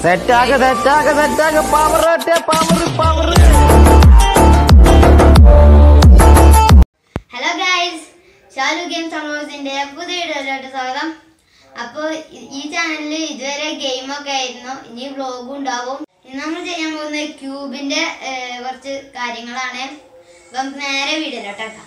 സെറ്റാക സെറ്റാക സെറ്റാക power power power hello guys Shalu games അമോസിന്റെ പുതിയ വീഡിയോയിലോട്ട് സ്വാഗതം അപ്പോൾ ഈ ചാനലിൽ ഇതുവരെ ഗെയിമൊക്കെ ആയിരുന്നു ഇനി വ്ലോഗും ഉണ്ടാവും ഇന്ന് നമ്മൾ ചെയ്യാൻ പോകുന്ന ക്യൂബിന്റെ ഏർ, കുറച്ച് കാര്യങ്ങളാണ് അപ്പം നമുക്ക് നേരെ വീഡിയോയിലോട്ട് എടുക്കാം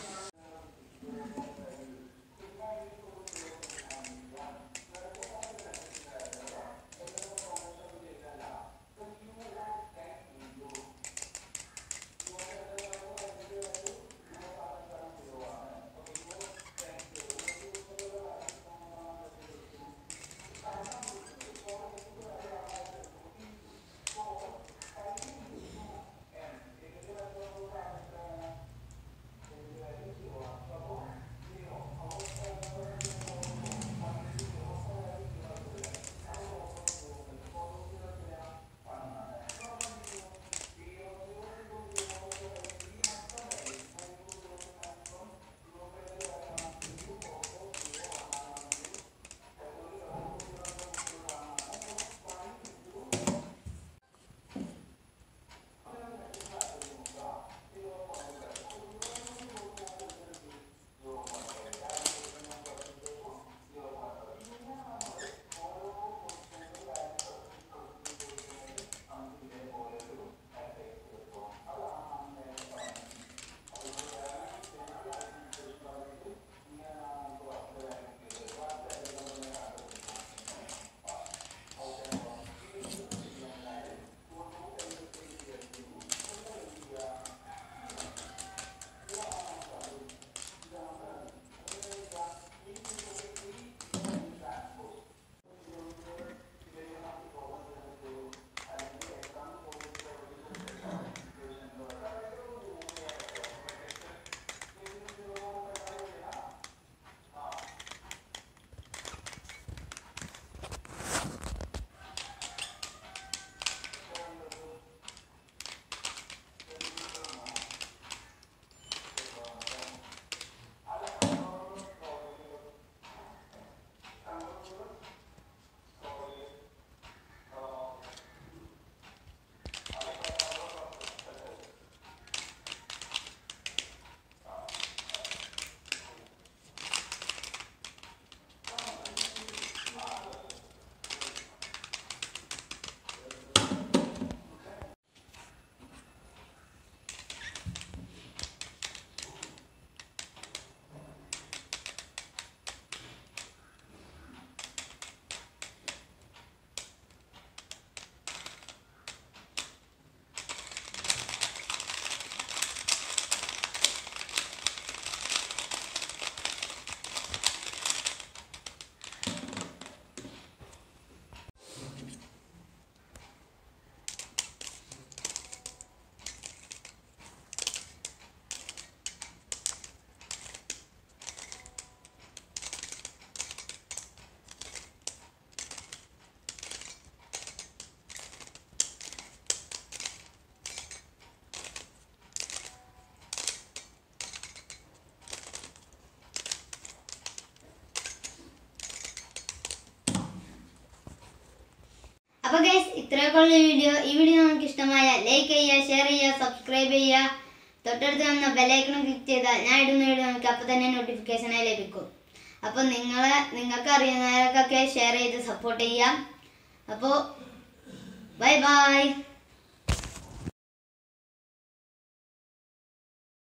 അപ്പൊ ഗൈസ് ഇത്രയൊക്കെ ഉള്ള വീഡിയോ ഈ വീഡിയോ നിങ്ങൾക്ക് ഇഷ്ടമായ ലൈക്ക് ചെയ്യുക ഷെയർ ചെയ്യുക സബ്സ്ക്രൈബ് ചെയ്യുക തൊട്ടടുത്ത് വന്ന ബെലൈക്കണം ക്ലിക്ക് ചെയ്താൽ ഞാൻ ഇടുന്ന വീഡിയോ നിങ്ങൾക്ക് അപ്പോൾ തന്നെ നോട്ടിഫിക്കേഷനായി ലഭിക്കും അപ്പോൾ നിങ്ങളെ നിങ്ങൾക്ക് അറിയുന്നവർക്കൊക്കെ ഷെയർ ചെയ്ത് സപ്പോർട്ട് ചെയ്യാം അപ്പോൾ ബൈ ബൈ